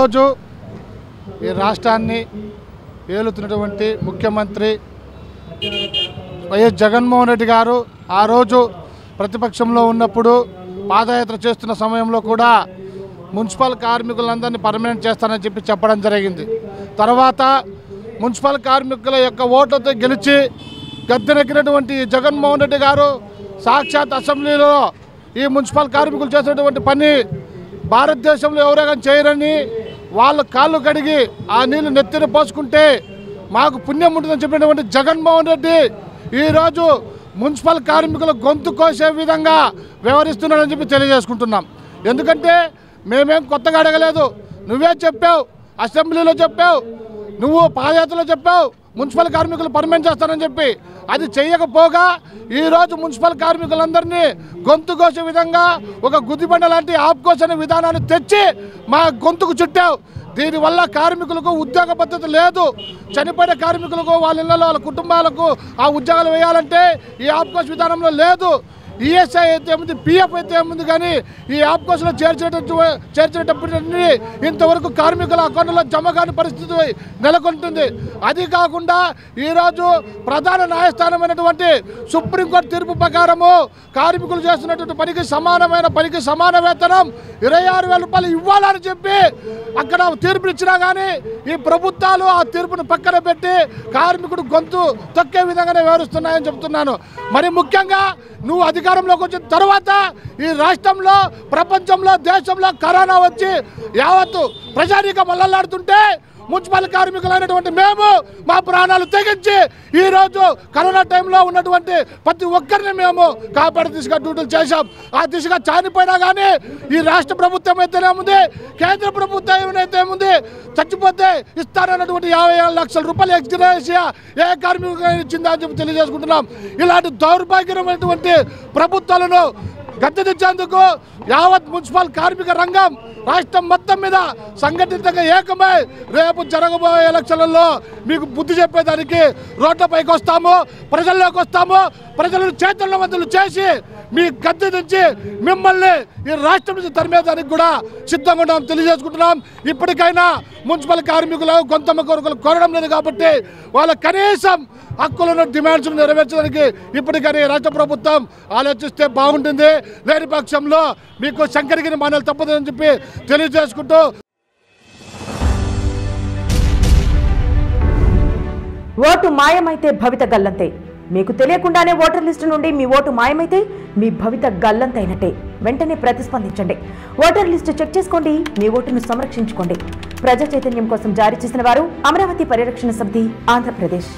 ఈరోజు ఈ రాష్ట్రాన్ని ఏలుతున్నటువంటి ముఖ్యమంత్రి వైఎస్ జగన్మోహన్ రెడ్డి గారు ఆ రోజు ప్రతిపక్షంలో ఉన్నప్పుడు పాదయాత్ర చేస్తున్న సమయంలో కూడా మున్సిపల్ కార్మికులందరినీ పర్మనెంట్ చేస్తానని చెప్పి చెప్పడం జరిగింది తర్వాత మున్సిపల్ కార్మికుల యొక్క ఓట్లతో గెలిచి గద్దెనెక్కినటువంటి జగన్మోహన్ రెడ్డి గారు సాక్షాత్ అసెంబ్లీలో ఈ మున్సిపల్ కార్మికులు చేసినటువంటి పని భారతదేశంలో ఎవరైనా చేయరని వాళ్ళ కాళ్ళు కడిగి ఆ నీళ్లు నెత్తిన పోసుకుంటే మాకు పుణ్యం ఉంటుందని చెప్పినటువంటి జగన్మోహన్ రెడ్డి ఈరోజు మున్సిపల్ కార్మికుల గొంతు కోసే విధంగా వ్యవహరిస్తున్నాడని చెప్పి తెలియజేసుకుంటున్నాం ఎందుకంటే మేమేం కొత్తగా అడగలేదు నువ్వే చెప్పావు అసెంబ్లీలో చెప్పావు నువ్వు పాదయాత్రలో చెప్పావు మున్సిపల్ కార్మికులు పర్మనెంట్ చేస్తానని చెప్పి అది చేయకపోగా ఈరోజు మున్సిపల్ కార్మికులందరినీ గొంతు కోసే విధంగా ఒక గుదిబండ లాంటి ఆపుకోసనే విధానాన్ని తెచ్చి మా గొంతుకు చుట్టావు దీనివల్ల కార్మికులకు ఉద్యోగ పద్ధతి లేదు చనిపోయిన కార్మికులకు వాళ్ళ ఇళ్లలో వాళ్ళ కుటుంబాలకు ఆ ఉద్యోగాలు వేయాలంటే ఈ ఆప్కోస్ విధానంలో లేదు ఈఎస్ఐ అయితే ఏముంది పిఎఫ్ అయితే ఏముంది కానీ ఈ ఆప్కోస్లో చేర్చేటట్టు చేర్చేటప్పుడు ఇంతవరకు కార్మికుల అకౌంట్లో జమ కాని పరిస్థితి నెలకొంటుంది అది కాకుండా ఈరోజు ప్రధాన న్యాయస్థానమైనటువంటి సుప్రీంకోర్టు తీర్పు ప్రకారము కార్మికులు చేస్తున్నటువంటి పనికి సమానమైన పనికి సమాన వేతనం ఇరవై ఆరు వేల రూపాయలు ఇవ్వాలని చెప్పి అక్కడ తీర్పు ఇచ్చినా కానీ ఈ ప్రభుత్వాలు ఆ తీర్పును పక్కన పెట్టి కార్మికుడు గొంతు తొక్కే విధంగానే వ్యవహరిస్తున్నాయని చెప్తున్నాను మరి ముఖ్యంగా నువ్వు అధికారంలోకి వచ్చిన తర్వాత ఈ రాష్ట్రంలో ప్రపంచంలో దేశంలో కరోనా వచ్చి యావత్తు ప్రజానీకం మల్లలాడుతుంటే మున్సిపల్ కార్మికులైనటువంటి మేము మా ప్రాణాలు తెగించి ఈరోజు కరోనా టైంలో ఉన్నటువంటి ప్రతి ఒక్కరిని మేము కాపాడే దిశగా డ్యూటీలు చేశాం ఆ దిశగా చనిపోయినా కానీ ఈ రాష్ట్ర ప్రభుత్వం అయితేనేముంది కేంద్ర ప్రభుత్వం అయితే ఏముంది చచ్చిపోతే ఇస్తారన్నటువంటి యాభై ఏడు లక్షల రూపాయలు ఎక్స్గ్రేషియా ఏ కార్మికులు ఇచ్చిందా అని చెప్పి తెలియజేసుకుంటున్నాం ఇలాంటి దౌర్భాగ్యమైనటువంటి ప్రభుత్వాలను గద్దెదించేందుకు యావత్ మున్సిపల్ కార్మిక రంగం రాష్ట్రం మొత్తం మీద సంఘటితంగా ఏకమై రేపు జరగబోయే ఎలక్షన్లలో మీకు బుద్ధి చెప్పేదానికి రోడ్లపైకి వస్తాము ప్రజల్లోకి వస్తాము ప్రజలను చైతన్య వంతులు చేసి మీ గద్దె నుంచి మిమ్మల్ని ఈ రాష్ట్రం నుంచి తరిమేదానికి కూడా సిద్ధంగా ఉన్నాం తెలియజేసుకుంటున్నాం ఇప్పటికైనా మున్సిపల్ కార్మికులు గొంతమ్మ కోరికలు కోరడం లేదు కాబట్టి వాళ్ళ కనీసం హక్కులను డిమాండ్స్ నెరవేర్చడానికి ఇప్పటికైనా ఈ రాష్ట్ర ప్రభుత్వం ఆలోచిస్తే బాగుంటుంది లేని పక్షంలో మీకు శంకరగిరి మానలు తప్పదని చెప్పి తెలియజేసుకుంటూ ఓటు మాయమైతే భవిత గల్లంతే మీకు తెలియకుండానే ఓటర్ లిస్టు నుండి మీ ఓటు మాయమైతే మీ భవిత గల్లంతైనట్టే వెంటనే ప్రతిస్పందించండి ఓటర్ లిస్టు చెక్ చేసుకోండి మీ ఓటును సంరక్షించుకోండి ప్రజా చైతన్యం కోసం జారీ చేసిన వారు అమరావతి పరిరక్షణ సమితి ఆంధ్రప్రదేశ్